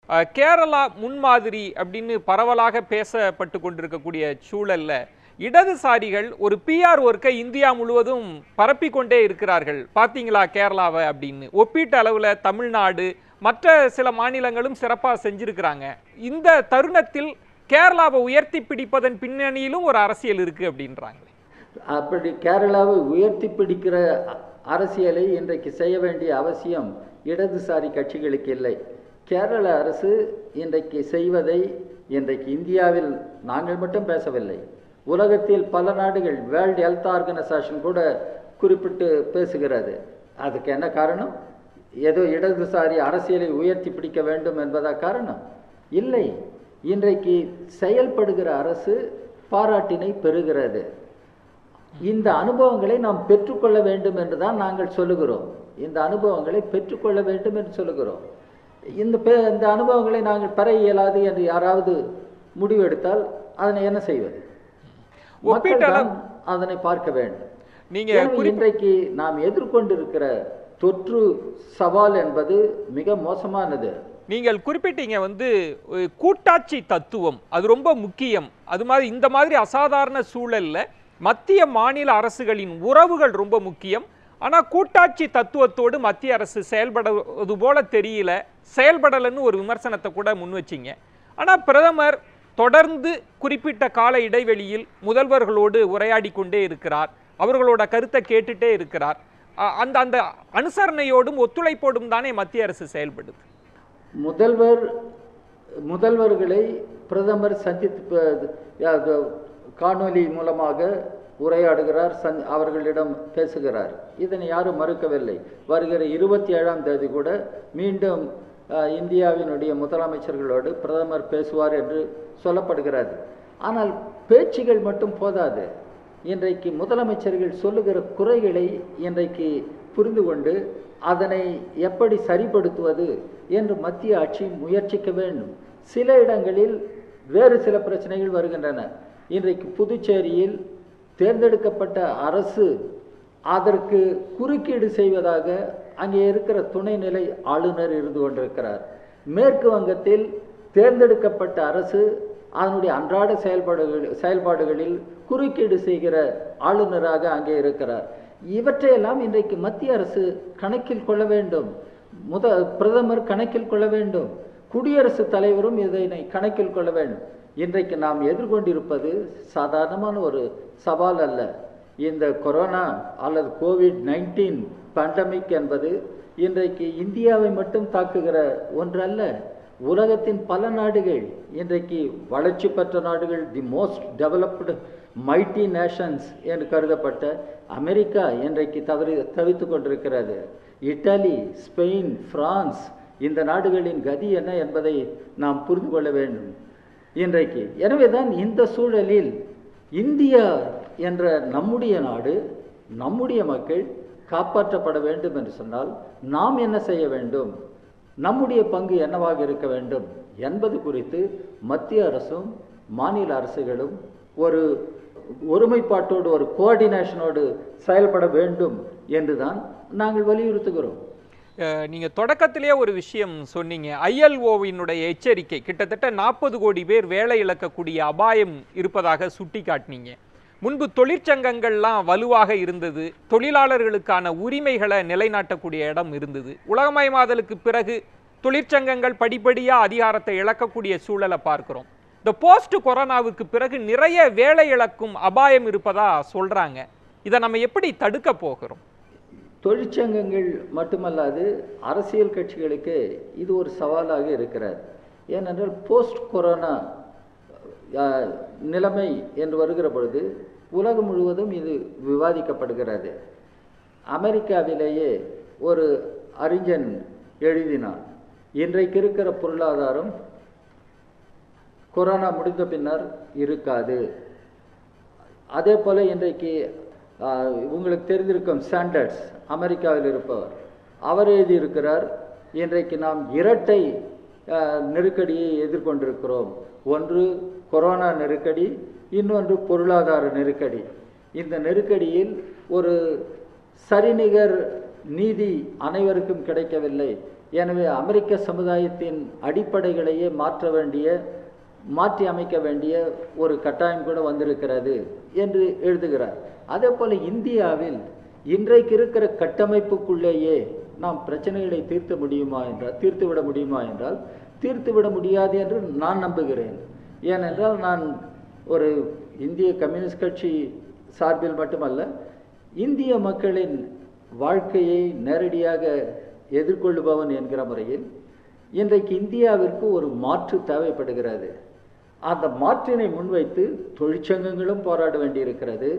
அஹ், கேரளா முன்மாதிரி அப்படின்னு பரவலாக பேசப்பட்டு கொண்டிருக்கக்கூடிய சூழல்ல இடதுசாரிகள் ஒரு பிஆர் ஒர்க்கை இந்தியா முழுவதும் பரப்பி கொண்டே இருக்கிறார்கள் பாத்தீங்களா கேரளாவை அப்படின்னு ஒப்பீட்டு அளவுல தமிழ்நாடு மற்ற சில மாநிலங்களும் சிறப்பா செஞ்சிருக்கிறாங்க இந்த தருணத்தில் கேரளாவை உயர்த்தி பிடிப்பதன் பின்னணியிலும் ஒரு அரசியல் இருக்கு அப்படின்றாங்க அப்படி கேரளாவை உயர்த்தி பிடிக்கிற அ- அரசியலை இன்றைக்கு செய்ய வேண்டிய அவசியம் இடதுசாரி கட்சிகளுக்கு இல்லை கேரள அரசு இன்றைக்கு செய்வதை இன்றைக்கு இந்தியாவில் நாங்கள் மட்டும் பேசவில்லை உலகத்தில் பல நாடுகள் வேர்ல்டு ஹெல்த் ஆர்கனைசேஷன் கூட குறிப்பிட்டு பேசுகிறது அதுக்கு என்ன காரணம் ஏதோ இடதுசாரி அரசியலை உயர்த்தி பிடிக்க வேண்டும் என்பதா காரணம் இல்லை இன்றைக்கு செயல்படுகிற அரசு பாராட்டினை பெறுகிறது இந்த அனுபவங்களை நாம் பெற்றுக்கொள்ள வேண்டும் என்று தான் நாங்கள் சொல்லுகிறோம் இந்த அனுபவங்களை பெற்றுக்கொள்ள வேண்டும் என்று சொல்லுகிறோம் இந்த பெ- இந்த அனுபவங்களை நாங்கள் பெற இயலாது என்று யாராவது முடிவெடுத்தால் அதனை என்ன செய்வது மக்கள் ஒப்பீட்டளவு தான் அதனை பார்க்க வேண்டும் நீங்க எனவே குறி- இன்றைக்கு நாம் எதிர்கொண்டிருக்கிற தொற்று சவால் என்பது மிக மோசமானது நீங்கள் குறிப்பிட்டீங்க வந்து அஹ், கூட்டாட்சி தத்துவம் அது ரொம்ப முக்கியம் அது மாதிரி இந்த மாதிரி அசாதாரண சூழல்ல மத்திய மாநில அரசுகளின் உறவுகள் ரொம்ப முக்கியம் ஆனா கூட்டாட்சி தத்துவத்தோடு மத்திய அரசு செயல்படுவது போல தெரியல செயல்படலைன்னு ஒரு விமர்சனத்தை கூட முன் வச்சீங்க ஆனா பிரதமர் தொடர்ந்து குறிப்பிட்ட கால இடைவெளியில் முதல்வர்களோடு உரையாடி கொண்டே இருக்கிறார் அவர்களோட கருத்தை கேட்டுட்டே இருக்கிறார் அ- அந்த அந்த அனுசரணையோடும் ஒத்துழைப்போடும் தானே மத்திய அரசு செயல்படுது முதல்வர் முதல்வர்களை பிரதமர் சந்தித்து ப- அது காணொலி மூலமாக உரையாடுகிறார் சந் அவர்களிடம் பேசுகிறார் இதனை யாரும் மறுக்கவில்லை வருகிற இருபத்தி ஏழாம் தேதி கூட மீண்டும் அஹ், இந்தியாவினுடைய முதலமைச்சர்களோடு பிரதமர் பேசுவார் என்று சொல்லப்படுகிறது ஆனால் பேச்சுகள் மட்டும் போதாது இன்றைக்கு முதலமைச்சர்கள் சொல்லுகிற குறைகளை இன்றைக்கு புரிந்து கொண்டு அதனை எப்படி சரிப்படுத்துவது என்று மத்திய ஆட்சி முயற்சிக்க வேண்டும் சில இடங்களில் வேறு சில பிரச்சனைகள் வருகின்றன இன்றைக்கு புதுச்சேரியில் தேர்ந்தெடுக்கப்பட்ட அரசு அதற்கு குறுக்கீடு செய்வதாக அங்கே இருக்கிற துணைநிலை ஆளுநர் இருந்து கொண்டிருக்கிறார் மேற்கு வங்கத்தில் தேர்ந்தெடுக்கப்பட்ட அரசு அதனுடைய அன்றாட செயல்பாடுகள் செயல்பாடுகளில் குறுக்கீடு செய்கிற ஆளுநராக அங்கே இருக்கிறார் இவற்றையெல்லாம் இன்றைக்கு மத்திய அரசு கணக்கில் கொள்ள வேண்டும் முத பிரதமர் கணக்கில் கொள்ள வேண்டும் குடியரசுத் தலைவரும் இதனை கணக்கில் கொள்ள வேண்டும் இன்றைக்கு நாம் எதிர்கொண்டிருப்பது சாதாரணமான ஒரு சவால் அல்ல இந்த கொரோனா அல்லது கோவிட் நைன்டீன் பேண்டமிக் என்பது இன்றைக்கு இந்தியாவை மட்டும் தாக்குகிற ஒன்றல்ல உலகத்தின் பல நாடுகள் இன்றைக்கு வளர்ச்சி பெற்ற நாடுகள் the most developed mighty nations என்று கருதப்பட்ட அமெரிக்கா இன்றைக்கு தவறி தவித்துக் கொண்டிருக்கிறது இத்தாலி ஸ்பெயின் பிரான்ஸ் இந்த நாடுகளின் கதி என்ன என்பதை நாம் புரிந்து கொள்ள வேண்டும் இன்றைக்கு எனவேதான் இந்த சூழலில் இந்தியா என்ற நம்முடைய நாடு நம்முடைய மக்கள் காப்பாற்றப்பட வேண்டும் என்று சொன்னால் நாம் என்ன செய்ய வேண்டும் நம்முடைய பங்கு என்னவாக இருக்க வேண்டும் என்பது குறித்து மத்திய அரசும் மாநில அரசுகளும் ஒரு ஒருமைப்பாட்டோடு ஒரு கோஆர்டினேஷனோடு செயல்பட வேண்டும் என்றுதான் நாங்கள் வலியுறுத்துகிறோம் அஹ், நீங்க தொடக்கத்திலே ஒரு விஷயம் சொன்னீங்க ஐஎல்ஓவினுடைய எச்சரிக்கை கிட்டத்தட்ட நாற்பது கோடி பேர் வேலை இழக்கக்கூடிய அபாயம் இருப்பதாக சுட்டி காட்டினீங்க முன்பு தொழிற்சங்கங்கள்லாம் வலுவாக இருந்தது தொழிலாளர்களுக்கான உரிமைகளை நிலைநாட்டக்கூடிய இடம் இருந்தது உலகமயமாதலுக்கு பிறகு தொழிற்சங்கங்கள் படிப்படியா அதிகாரத்தை இழக்கக்கூடிய சூழலை பார்க்கிறோம் இந்த போஸ்ட் கொரோனாவுக்கு பிறகு நிறைய வேலை இழக்கும் அபாயம் இருப்பதா சொல்றாங்க இதை நம்ம எப்படி தடுக்க போகிறோம் தொழிற்சங்கங்கள் மட்டுமல்லாது அரசியல் கட்சிகளுக்கு இது ஒரு சவாலாக இருக்கிறது ஏனென்றால் போஸ்ட் கொரோனா அஹ், நிலைமை என்று வருகிற பொழுது உலகம் முழுவதும் இது விவாதிக்கப்படுகிறது அமெரிக்காவிலேயே ஒரு அறிஞன் எழுதினான் இன்றைக்கு இருக்கிற பொருளாதாரம் கொரோனா முடிந்த பின்னர் இருக்காது அதே போல இன்றைக்கு ஆஹ், உங்களுக்கு தெரிந்திருக்கும் சாண்டர்ஸ் அமெரிக்காவில் இருப்பவர் அவர் எழுதியிருக்கிறார் இன்றைக்கு நாம் இரட்டை ஆஹ், நெருக்கடியை எதிர்கொண்டிருக்கிறோம் ஒன்று கொரோனா நெருக்கடி இன்னொன்று பொருளாதார நெருக்கடி இந்த நெருக்கடியில் ஒரு சரிநிகர் நீதி அனைவருக்கும் கிடைக்கவில்லை எனவே அமெரிக்க சமுதாயத்தின் அடிப்படைகளையே மாற்ற வேண்டிய மாற்றி அமைக்க வேண்டிய ஒரு கட்டாயம் கூட வந்திருக்கிறது என்று எழுதுகிறார் அதே போல இந்தியாவில் இன்றைக்கு இருக்கிற கட்டமைப்புக்குள்ளேயே நாம் பிரச்சனைகளை தீர்த்த முடியுமா என்றால் தீர்த்து விட முடியுமா என்றால் தீர்த்து விட முடியாது என்று நான் நம்புகிறேன் ஏனென்றால் நான் ஒரு இந்திய கம்யூனிஸ்ட் கட்சி சார்பில் மட்டுமல்ல இந்திய மக்களின் வாழ்க்கையை நேரடியாக எதிர்கொள்ளுபவன் என்கிற முறையில் இன்றைக்கு இந்தியாவிற்கு ஒரு மாற்று தேவைப்படுகிறது அந்த மாற்றினை முன்வைத்து தொழிற்சங்கங்களும் போராட வேண்டியிருக்கிறது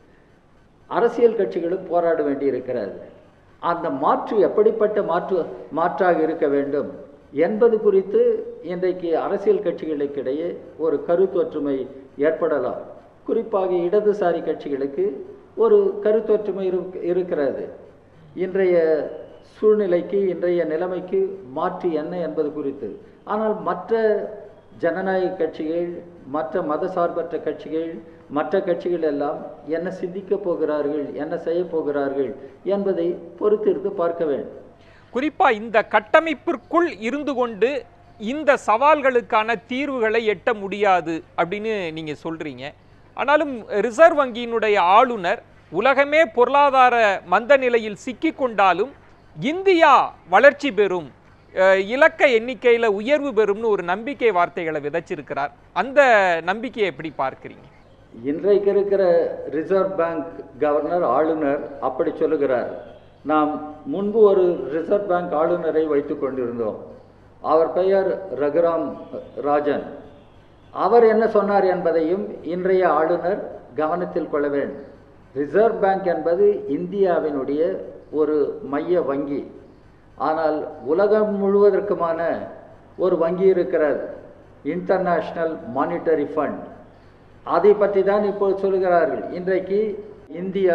அரசியல் கட்சிகளும் போராட வேண்டியிருக்கிறது அந்த மாற்று எப்படிப்பட்ட மாற்று மாற்றாக இருக்க வேண்டும் என்பது குறித்து இன்றைக்கு அரசியல் கட்சிகளுக்கிடையே ஒரு கருத்தொற்றுமை ஏற்படலாம் குறிப்பாக இடதுசாரி கட்சிகளுக்கு ஒரு கருத்தொற்றுமை இருக்- இருக்கிறது இன்றைய சூழ்நிலைக்கு இன்றைய நிலைமைக்கு மாற்று என்ன என்பது குறித்து ஆனால் மற்ற ஜனநாயக கட்சிகள் மற்ற மதசார்பற்ற கட்சிகள் மற்ற கட்சிகள் எல்லாம் என்ன சிந்திக்க போகிறார்கள் என்ன செய்ய போகிறார்கள் என்பதை பொறுத்திருந்து பார்க்க வேண்டும் குறிப்பா இந்த கட்டமைப்பிற்குள் இருந்து கொண்டு இந்த சவால்களுக்கான தீர்வுகளை எட்ட முடியாது அப்படின்னு நீங்க சொல்றீங்க ஆனாலும் ரிசர்வ் வங்கியினுடைய ஆளுநர் உலகமே பொருளாதார மந்த நிலையில் சிக்கிக் கொண்டாலும் இந்தியா வளர்ச்சி பெறும் அஹ், இலக்க எண்ணிக்கையில உயர்வு பெறும்னு ஒரு நம்பிக்கை வார்த்தைகளை விதைச்சிருக்கிறார் அந்த நம்பிக்கையை எப்படி பார்க்கிறீங்க இன்றைக்கு இருக்கிற ரிசர்வ் பேங்க் கவர்னர் ஆளுநர் அப்படி சொல்லுகிறார் நாம் முன்பு ஒரு ரிசர்வ் பேங்க் ஆளுநரை வைத்துக் கொண்டிருந்தோம் அவர் பெயர் ரகுராம் ராஜன் அவர் என்ன சொன்னார் என்பதையும் இன்றைய ஆளுநர் கவனத்தில் கொள்ள வேண்டும் ரிசர்வ் பேங்க் என்பது இந்தியாவினுடைய ஒரு மைய வங்கி ஆனால் உலகம் முழுவதற்குமான ஒரு வங்கி இருக்கிறது இன்டர்நேஷ்னல் மானிட்டரி ஃபண்ட் அதை பற்றி தான் இப்போது சொல்கிறார்கள் இன்றைக்கு இந்தியா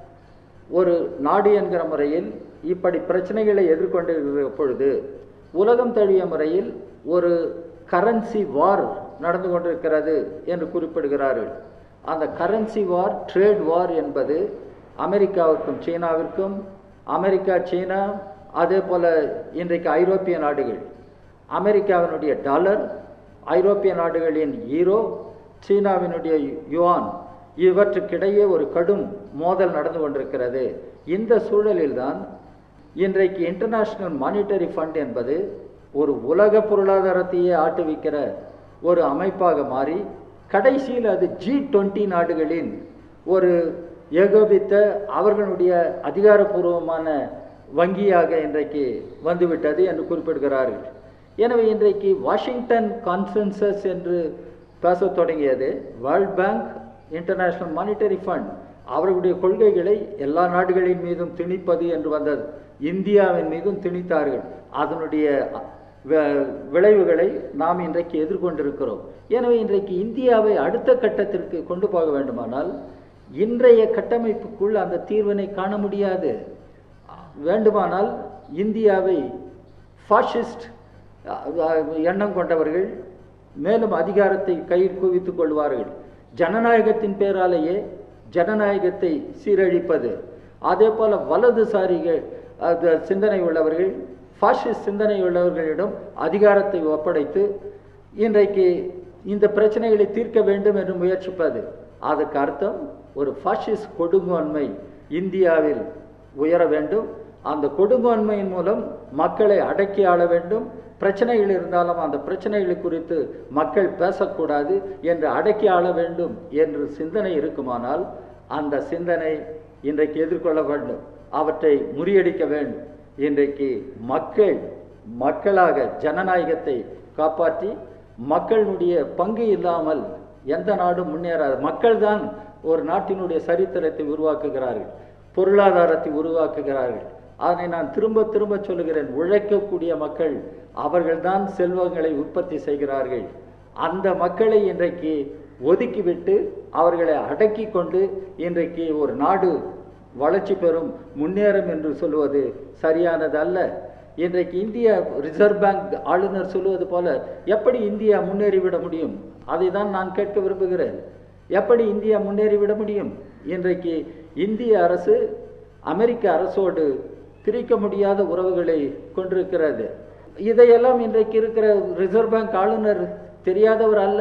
ஒரு நாடு என்கிற முறையில் இப்படி பிரச்சனைகளை எதிர்கொண்டிருக்கிற பொழுது உலகம் தழுவிய முறையில் ஒரு கரன்சி வார் நடந்து கொண்டிருக்கிறது என்று குறிப்பிடுகிறார்கள் அந்த கரன்சி வார் ட்ரேட் வார் என்பது அமெரிக்காவிற்கும் சீனாவிற்கும் அமெரிக்கா சீனா அதே போல இன்றைக்கு ஐரோப்பிய நாடுகள் அமெரிக்காவினுடைய டாலர் ஐரோப்பிய நாடுகளின் ஈரோ சீனாவினுடைய யுவான் இவற்றுக்கிடையே ஒரு கடும் மோதல் நடந்து கொண்டிருக்கிறது இந்த சூழலில்தான் இன்றைக்கு இன்டர்நேஷனல் மானிட்டரி ஃபண்ட் என்பது ஒரு உலக பொருளாதாரத்தையே ஆட்டுவிக்கிற ஒரு அமைப்பாக மாறி கடைசியில் அது ஜி டுவெண்ட்டி நாடுகளின் ஒரு ஏகோபித்த அவர்களுடைய அதிகாரப்பூர்வமான வங்கியாக இன்றைக்கு வந்துவிட்டது என்று குறிப்பிடுகிறார்கள் எனவே இன்றைக்கு வாஷிங்டன் கான்சென்சஸ் என்று பேசத் தொடங்கியது World Bank International Monetary Fund அவர்களுடைய கொள்கைகளை எல்லா நாடுகளின் மீதும் திணிப்பது என்று வந்தது இந்தியாவின் மீதும் திணித்தார்கள் அதனுடைய வி- விளைவுகளை நாம் இன்றைக்கு எதிர்கொண்டிருக்கிறோம் எனவே இன்றைக்கு இந்தியாவை அடுத்த கட்டத்திற்கு கொண்டு போக வேண்டுமானால் இன்றைய கட்டமைப்புக்குள் அந்த தீர்வினை காண முடியாது வேண்டுமானால் இந்தியாவை ஃபாசிஸ்ட் எண்ணம் கொண்டவர்கள் மேலும் அதிகாரத்தை கையில் குவித்துக் கொள்வார்கள் ஜனநாயகத்தின் பேராலேயே ஜனநாயகத்தை சீரழிப்பது அதே போல வலதுசாரிகள் அது சிந்தனை உள்ளவர்கள் ஃபாசிஸ்ட் சிந்தனை உள்ளவர்களிடம் அதிகாரத்தை ஒப்படைத்து இன்றைக்கு இந்த பிரச்சனைகளை தீர்க்க வேண்டும் என்று முயற்சிப்பது அதற்கு அர்த்தம் ஒரு ஃபாசிஸ்ட் கொடுங்கோன்மை இந்தியாவில் உயர வேண்டும் அந்த கொடுங்கோன்மையின் மூலம் மக்களை அடக்கி ஆள வேண்டும் பிரச்சனைகள் இருந்தாலும் அந்த பிரச்சனைகள் குறித்து மக்கள் பேசக்கூடாது என்று அடக்கி ஆள வேண்டும் என்று சிந்தனை இருக்குமானால் அந்த சிந்தனை இன்றைக்கு எதிர்கொள்ள வேண்டும் அவற்றை முறியடிக்க வேண்டும் இன்றைக்கு மக்கள் மக்களாக ஜனநாயகத்தை காப்பாற்றி மக்களுடைய பங்கு இல்லாமல் எந்த நாடும் முன்னேறாது மக்கள்தான் ஒரு நாட்டினுடைய சரித்திரத்தை உருவாக்குகிறார்கள் பொருளாதாரத்தை உருவாக்குகிறார்கள் அதனை நான் திரும்ப திரும்ப சொல்லுகிறேன் உழைக்கக்கூடிய மக்கள் அவர்கள்தான் செல்வங்களை உற்பத்தி செய்கிறார்கள் அந்த மக்களை இன்றைக்கு ஒதுக்கிவிட்டு அவர்களை அடக்கி கொண்டு இன்றைக்கு ஒரு நாடு வளர்ச்சி பெறும் முன்னேறும் என்று சொல்லுவது சரியானது அல்ல இன்றைக்கு இந்திய ரிசர்வ் பேங்க் ஆளுநர் சொல்லுவது போல எப்படி இந்தியா முன்னேறிவிட முடியும் அதை தான் நான் கேட்க விரும்புகிறேன் எப்படி இந்தியா முன்னேறிவிட முடியும் இன்றைக்கு இந்திய அரசு அமெரிக்க அரசோடு பிரிக்க முடியாத உறவுகளை கொண்டிருக்கிறது இதையெல்லாம் இன்றைக்கு இருக்கிற ரிசர்வ் பேங்க் ஆளுநர் தெரியாதவர் அல்ல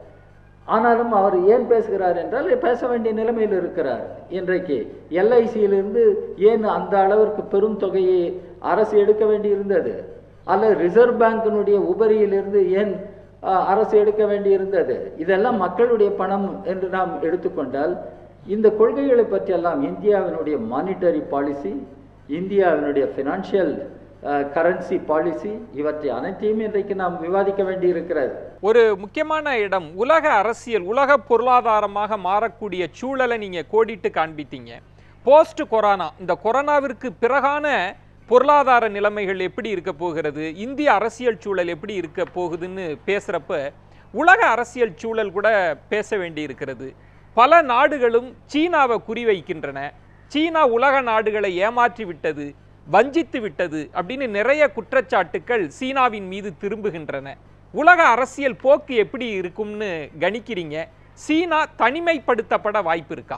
ஆனாலும் அவர் ஏன் பேசுகிறார் என்றால் பேச வேண்டிய நிலைமையில் இருக்கிறார் இன்றைக்கு எல்ஐசியிலிருந்து ஏன் அந்த அளவிற்கு பெரும் தொகையை அரசு எடுக்க வேண்டியிருந்தது அல்லது ரிசர்வ் பேங்கினுடைய உபரியிலிருந்து ஏன் அஹ், அரசு எடுக்க வேண்டியிருந்தது இதெல்லாம் மக்களுடைய பணம் என்று நாம் எடுத்துக்கொண்டால் இந்த கொள்கைகளை பற்றியெல்லாம் இந்தியாவினுடைய மானிட்டரி பாலிசி இந்தியாவினுடைய ஃபினான்ஷியல் கரன்சி பாலிசி இவற்றை அனைத்தையும் இன்றைக்கு நாம் விவாதிக்க வேண்டியிருக்கிறது ஒரு முக்கியமான இடம் உலக அரசியல் உலக பொருளாதாரமாக மாறக்கூடிய சூழலை நீங்க கோடிட்டு காண்பித்தீங்க போஸ்ட் கொரோனா இந்த கொரோனாவிற்கு பிறகான பொருளாதார நிலைமைகள் எப்படி இருக்க போகிறது இந்திய அரசியல் சூழல் எப்படி இருக்க போகுதுன்னு பேசுறப்ப உலக அரசியல் சூழல் கூட பேச வேண்டி இருக்கிறது பல நாடுகளும் சீனாவை குறிவைக்கின்றன சீனா உலக நாடுகளை ஏமாற்றி விட்டது வஞ்சித்து விட்டது அப்படின்னு நிறைய குற்றச்சாட்டுக்கள் சீனாவின் மீது திரும்புகின்றன உலக அரசியல் போக்கு எப்படி இருக்கும்னு கணிக்கிறீங்க சீனா தனிமைப்படுத்தப்பட வாய்ப்பு இருக்கா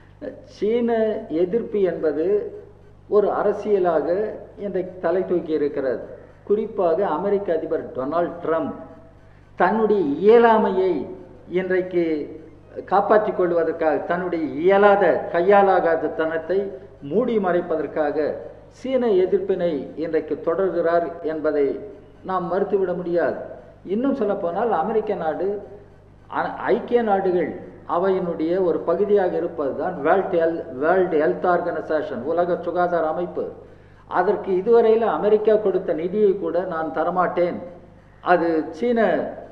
சீன எதிர்ப்பு என்பது ஒரு அரசியலாக இன்றைக்கு தலை தூக்கி இருக்கிறது குறிப்பாக அமெரிக்க அதிபர் டொனால்ட் ட்ரம்ப் தன்னுடைய இயலாமையை இன்றைக்கு காப்பாற்றிக் கொள்வதற்காக தன்னுடைய இயலாத கையாலாகாத தனத்தை மூடி மறைப்பதற்காக சீன எதிர்ப்பினை இன்றைக்கு தொடர்கிறார் என்பதை நாம் மறுத்துவிட முடியாது இன்னும் சொல்லப்போனால் அமெரிக்க நாடு அ- ஐக்கிய நாடுகள் அவையினுடைய ஒரு பகுதியாக இருப்பதுதான் world health World Health Organization உலக சுகாதார அமைப்பு அதற்கு இதுவரையில் அமெரிக்கா கொடுத்த நிதியை கூட நான் தரமாட்டேன் அது சீன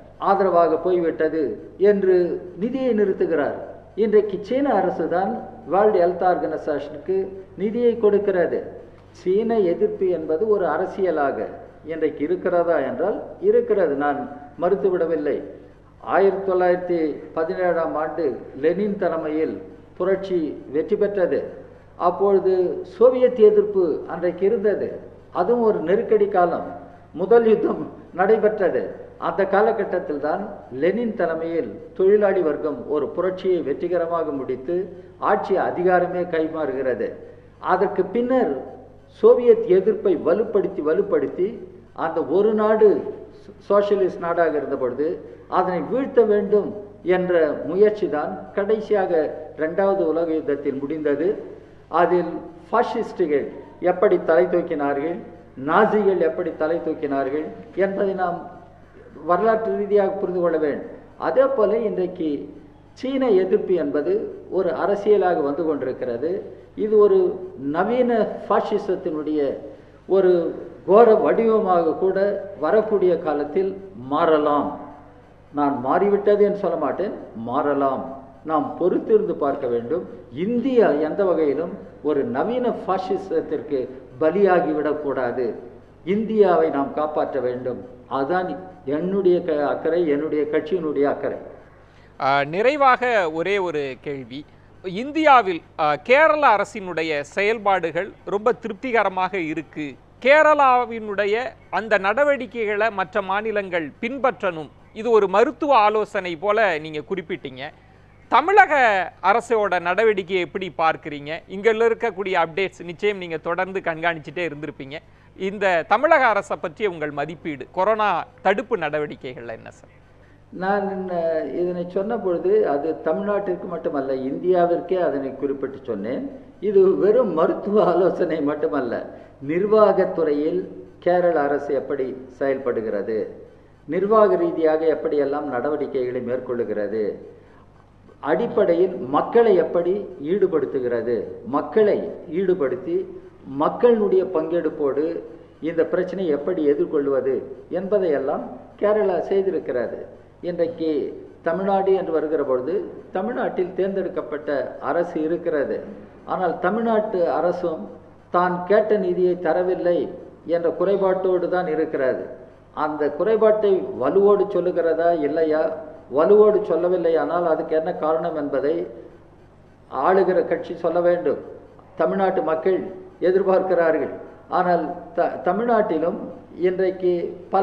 ஆதரவாக போய்விட்டது என்று நிதியை நிறுத்துகிறார் இன்றைக்கு சீன அரசு தான் வேர்ல்டு ஹெல்த் ஆர்கனைசேஷனுக்கு நிதியை கொடுக்கிறது சீன எதிர்ப்பு என்பது ஒரு அரசியலாக இன்றைக்கு இருக்கிறதா என்றால் இருக்கிறது நான் மறுத்துவிடவில்லை ஆயிரத்தி தொள்ளாயிரத்தி பதினேழாம் ஆண்டு லெனின் தலைமையில் புரட்சி வெற்றி பெற்றது அப்பொழுது சோவியத் எதிர்ப்பு அன்றைக்கு இருந்தது அதுவும் ஒரு நெருக்கடி காலம் முதல் யுத்தம் நடைபெற்றது அந்த காலகட்டத்தில் தான் லெனின் தலைமையில் தொழிலாளி வர்க்கம் ஒரு புரட்சியை வெற்றிகரமாக முடித்து ஆட்சி அதிகாரமே கைமாறுகிறது அதற்கு பின்னர் சோவியத் எதிர்ப்பை வலுப்படுத்தி வலுப்படுத்தி அந்த ஒரு நாடு சோஷலிஸ்ட் நாடாக இருந்த பொழுது அதனை வீழ்த்த வேண்டும் என்ற முயற்சி தான் கடைசியாக இரண்டாவது உலக யுத்தத்தில் முடிந்தது அதில் ஃபாசிஸ்டுகள் எப்படி தலை தூக்கினார்கள் நாசிகள் எப்படி தலை தூக்கினார்கள் என்பதை நாம் வரலாற்று ரீதியாக புரிந்து கொள்ள வேண்டும் அதே போல இன்றைக்கு சீன எதிர்ப்பு என்பது ஒரு அரசியலாக வந்து கொண்டிருக்கிறது இது ஒரு நவீன பாசிசத்தினுடைய ஒரு கோர வடிவமாக கூட வரக்கூடிய காலத்தில் மாறலாம் நான் மாறிவிட்டது என்று சொல்ல மாட்டேன் மாறலாம் நாம் பொறுத்திருந்து பார்க்க வேண்டும் இந்தியா எந்த வகையிலும் ஒரு நவீன பாசிசத்திற்கு பலியாகிவிடக்கூடாது இந்தியாவை நாம் காப்பாற்ற வேண்டும் அதுதான் என்னுடைய க அக்கறை என்னுடைய கட்சியினுடைய அக்கறை ஆஹ், நிறைவாக ஒரே ஒரு கேள்வி இந்தியாவில் ஆஹ், கேரள அரசினுடைய செயல்பாடுகள் ரொம்ப திருப்திகரமாக இருக்கு கேரளாவினுடைய அந்த நடவடிக்கைகளை மற்ற மாநிலங்கள் பின்பற்றணும் இது ஒரு மருத்துவ ஆலோசனை போல நீங்க குறிப்பிட்டீங்க தமிழக அரசோட நடவடிக்கையை எப்படி பார்க்குறீங்க இங்க இருக்கக்கூடிய அப்டேட்ஸ் நிச்சயம் நீங்க தொடர்ந்து கண்காணிச்சுட்டே இருந்திருப்பீங்க இந்த தமிழக அரசை பற்றி உங்கள் மதிப்பீடு கொரோனா தடுப்பு நடவடிக்கைகள்ல என்ன சார் நான் இன்ன- இதனை சொன்ன பொழுது அது தமிழ்நாட்டிற்கு மட்டுமல்ல இந்தியாவிற்கே அதனை குறிப்பிட்டு சொன்னேன் இது வெறும் மருத்துவ ஆலோசனை மட்டுமல்ல நிர்வாகத்துறையில் கேரள அரசு எப்படி செயல்படுகிறது நிர்வாக ரீதியாக எப்படியெல்லாம் நடவடிக்கைகளை மேற்கொள்ளுகிறது அடிப்படையில் மக்களை எப்படி ஈடுபடுத்துகிறது மக்களை ஈடுபடுத்தி மக்களுடைய பங்கெடுப்போடு இந்த பிரச்சனையை எப்படி எதிர்கொள்வது என்பதையெல்லாம் கேரளா செய்திருக்கிறது இன்றைக்கு தமிழ்நாடு என்று வருகிற பொழுது தமிழ்நாட்டில் தேர்ந்தெடுக்கப்பட்ட அரசு இருக்கிறது ஆனால் தமிழ்நாட்டு அரசும் தான் கேட்ட நிதியை தரவில்லை என்ற குறைபாட்டோடு தான் இருக்கிறது அந்த குறைபாட்டை வலுவோடு சொல்லுகிறதா இல்லையா வலுவோடு சொல்லவில்லை ஆனால் அதுக்கு என்ன காரணம் என்பதை ஆளுகிற கட்சி சொல்ல வேண்டும் தமிழ்நாட்டு மக்கள் எதிர்பார்க்கிறார்கள் ஆனால் த தமிழ்நாட்டிலும் இன்றைக்கு பல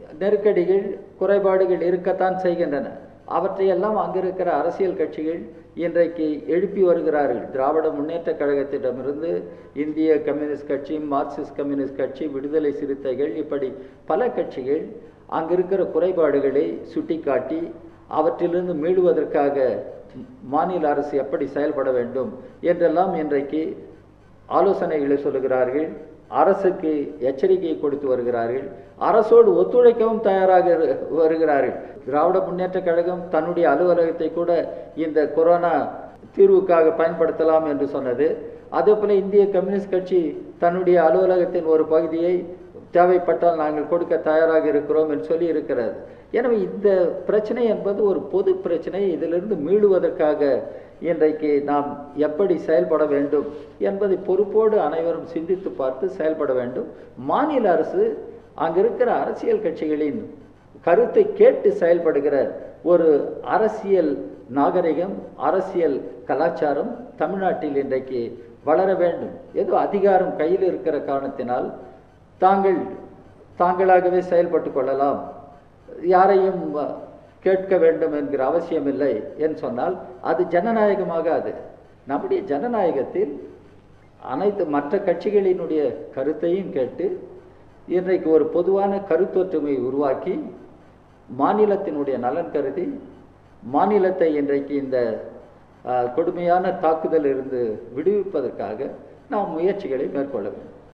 நெருக்கடிகள் குறைபாடுகள் இருக்கத்தான் செய்கின்றன அவற்றையெல்லாம் அங்கிருக்கிற அரசியல் கட்சிகள் இன்றைக்கு எழுப்பி வருகிறார்கள் திராவிட முன்னேற்ற கழகத்திடமிருந்து இந்திய கம்யூனிஸ்ட் கட்சி மார்க்சிஸ்ட் கம்யூனிஸ்ட் கட்சி விடுதலை சிறுத்தைகள் இப்படி பல கட்சிகள் அங்கு இருக்கிற குறைபாடுகளை சுட்டிக்காட்டி அவற்றிலிருந்து மீளுவதற்காக மாநில அரசு எப்படி செயல்பட வேண்டும் என்றெல்லாம் இன்றைக்கு ஆலோசனைகளை சொல்லுகிறார்கள் அரசுக்கு எச்சரிக்கை கொடுத்து வருகிறார்கள் அரசோடு ஒத்துழைக்கவும் தயாராக இரு- வருகிறார்கள் திராவிட முன்னேற்ற கழகம் தன்னுடைய அலுவலகத்தை கூட இந்த கொரோனா தீர்வுக்காக பயன்படுத்தலாம் என்று சொன்னது அதே போல இந்திய கம்யூனிஸ்ட் கட்சி தன்னுடைய அலுவலகத்தின் ஒரு பகுதியை தேவைப்பட்டால் நாங்கள் கொடுக்க தயாராக இருக்கிறோம் என்று சொல்லி இருக்கிறது எனவே இந்த பிரச்சனை என்பது ஒரு பொது பிரச்சனை இதிலிருந்து மீளுவதற்காக இன்றைக்கு நாம் எப்படி செயல்பட வேண்டும் என்பதை பொறுப்போடு அனைவரும் சிந்தித்து பார்த்து செயல்பட வேண்டும் மாநில அரசு அங்கு இருக்கிற அரசியல் கட்சிகளின் கருத்தை கேட்டு செயல்படுகிற ஒரு அரசியல் நாகரிகம் அரசியல் கலாச்சாரம் தமிழ்நாட்டில் இன்றைக்கு வளர வேண்டும் ஏதோ அதிகாரம் கையில் இருக்கிற காரணத்தினால் தாங்கள் தாங்களாகவே செயல்பட்டு கொள்ளலாம் யாரையும் அஹ், கேட்க வேண்டும் என்கிற அவசியமில்லை என்று சொன்னால் அது ஜனநாயகமாகாது நம்முடைய ஜனநாயகத்தில் அனைத்து மற்ற கட்சிகளினுடைய கருத்தையும் கேட்டு இன்றைக்கு ஒரு பொதுவான கருத்தொற்றுமை உருவாக்கி மாநிலத்தினுடைய நலன் கருதி மாநிலத்தை இன்றைக்கு இந்த அஹ், கொடுமையான தாக்குதலிருந்து விடுவிப்பதற்காக நாம் முயற்சிகளை மேற்கொள்ள வேண்டும்